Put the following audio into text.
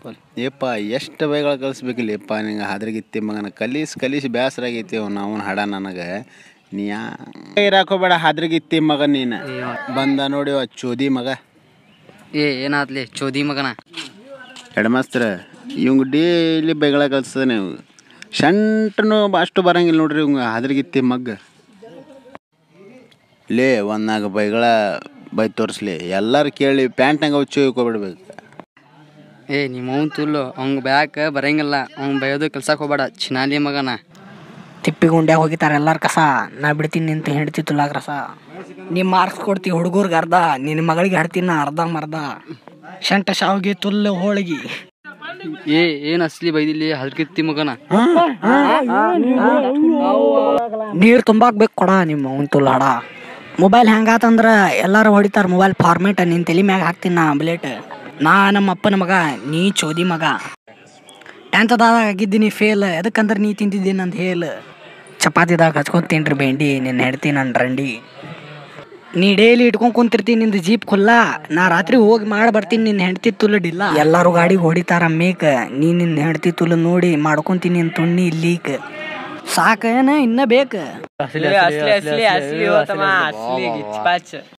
full ಯಪ್ಪ ಎಷ್ಟು ಬೈಗಳ ಕಲಿಸ್ಬೇಕಿಲ್ಲ ಯಪ್ಪ ನಿಂಗೆ ಹಾದ್ರಗಿತ್ತಿ ಮಗನ ಕಲೀಸ್ ಕಲೀಸ್ ಬೇಸರ ಆಗೈತಿ ಅವ್ನು ಅವನ ಹಾಡ ನನಗೆ ನೀ ಯಾ ಇರಾಕೋಬೇಡ ಹಾದ್ರಗಿತ್ತಿ ಮಗ ನೀನು ಬಂದ ನೋಡಿ ಅವ ಚೋದಿ ಮಗ ಏ ಏನಾದ್ಲಿ ಚೋದಿ ಮಗನ ಹೆಡ್ಮಾಸ್ತರ ಇವಂಗ ಡೈಲಿ ಬೈಗಳ ಕಲ್ಸದ ನೀವು ಶಂಟನು ಅಷ್ಟು ಬರಂಗಿಲ್ಲ ನೋಡ್ರಿ ಇವಂಗ ಹಾದ್ರಗಿತ್ತಿ ಮಗ್ಗ ಲೇ ಒಂದು ನಾಲ್ಕು ಬೈಗಳ ಬೈ ತೋರಿಸ್ಲಿ ಎಲ್ಲರೂ ಕೇಳಿ ಪ್ಯಾಂಟ್ನಾಗ ಹುಚ್ಚು ಹೋಗ್ಬಿಡ್ಬೇಕು ಏ ನಿಮ್ಮ ಅವ್ನು ತುಲ್ಲು ಅವ್ನ ಬ್ಯಾಕ್ ಬರಂಗಿಲ್ಲ ಅವ್ನು ಬೈಯೋದು ಕೆಲ್ಸಕ್ಕೆ ಹೋಗ್ಬೇಡ ಚಿನಾಲಿ ಮಗನ ತಿಪ್ಪಿ ಗುಂಡ್ಯಾಗ ಹೋಗಿತಾರ ಎಲ್ಲಾರ ಕಸ ನಾ ಬಿಡ್ತೀನಿ ನಿಂತ ಹೆಂಡ್ತಿ ತುಲಾಗ ರಸ ನೀ ಮಾರ್ಕ್ಸ್ ಕೊಡ್ತಿ ಹುಡುಗರ್ಗೆ ಅರ್ಧ ನಿನ್ನ ಮಗಳಿಗೆ ಹಾಡ್ತೀನಿ ನಾ ಅರ್ಧ ಮರ್ಧ ಶಂಟ ಶಾವ್ಗೆ ತುಲ್ಲು ಹೋಳಿಗೆ ಏ ಏನ್ ಅಸ್ಲಿ ಬೈದಿಲ್ಲಿ ಹದ್ಕಿತ್ತಿ ಮಗನ ನೀರು ತುಂಬಾಕ್ಬೇಕು ಕೊಡ ನಿಮ್ಮ ಅವ್ನ ತುಲ್ ಹಾಡ ಮೊಬೈಲ್ ಹೆಂಗಾತಂದ್ರ ಎಲ್ಲಾರು ಹೊಡಿತಾರ ಮೊಬೈಲ್ ಫಾರ್ಮೇಟ್ ನಿನ್ ತಲೆ ಮ್ಯಾಗ ಹಾಕ್ತೀನಿ ನಾ ಬ್ಲೇಟ್ ನಾ ನಮ್ಮ ಅಪ್ಪನ ಮಗ ನೀ ಚೋದಿ ಮಗ ಟೆಂತ್ದಾಗ ಆಗಿದ್ದೀನಿ ಫೇಲ್ ಎದಕ್ಕಂದ್ರೆ ನೀ ತಿಂತಿದ್ದೀನಿ ಅಂತ ಹೇಳ ಚಪಾತಿದಾಗ ಹಚ್ಕೊಂಡ್ ತಿನ್ರಿ ಬೆಂಡಿ ನಿನ್ನ ಹೆಡ್ತಿ ನನ್ನ ರಂಡಿ ನೀ ಡೈಲಿ ಇಟ್ಕೊಂಡ್ ಕುಂತಿರ್ತೀನಿ ನಿಂದು ಜೀಪ್ ಖುಲ್ಲ ನಾ ರಾತ್ರಿ ಹೋಗಿ ಮಾಡಿ ಬರ್ತೀನಿ ನಿನ್ನ ಹೆಂಡತಿ ತುಲ್ಲಡಿಲ್ಲ ಎಲ್ಲಾರು ಗಾಡಿ ಹೊಡಿತಾರ ಮೇಕ್ ನೀ ನಿನ್ನ ಹೆಂಡತಿ ತುಲು ನೋಡಿ ಮಾಡ್ಕೊಂತೀನಿ ನಿನ್ ತುಣ್ಣಿ ಲೀಕ್ ಸಾಕೇನ ಇನ್ನ ಬೇಕು ಅಸಲಿ ಅಸಲಿ ಅಸಲಿ ಹೋತಮ್ಮ ಅಸಲಿ ಗಿಚ್ ಪಾಚ್